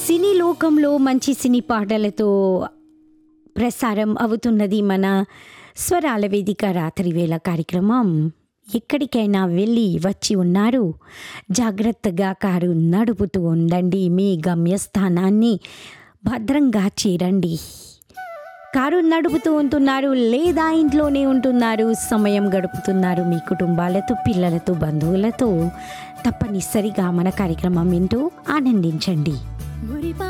సినీ లోకంలో మంచి సినీ పాటలతో ప్రసారం అవుతున్నది మన స్వరాల వేదిక రాత్రి వేళ కార్యక్రమం ఎక్కడికైనా వెళ్ళి వచ్చి ఉన్నారు జాగ్రత్తగా కారు నడుపుతూ ఉండండి మీ గమ్యస్థానాన్ని భద్రంగా చేరండి కారు నడుపుతూ ఉంటున్నారు లేదా ఇంట్లోనే ఉంటున్నారు సమయం గడుపుతున్నారు మీ కుటుంబాలతో పిల్లలతో బంధువులతో తప్పనిసరిగా మన కార్యక్రమం వింటూ ఆనందించండి మురిపా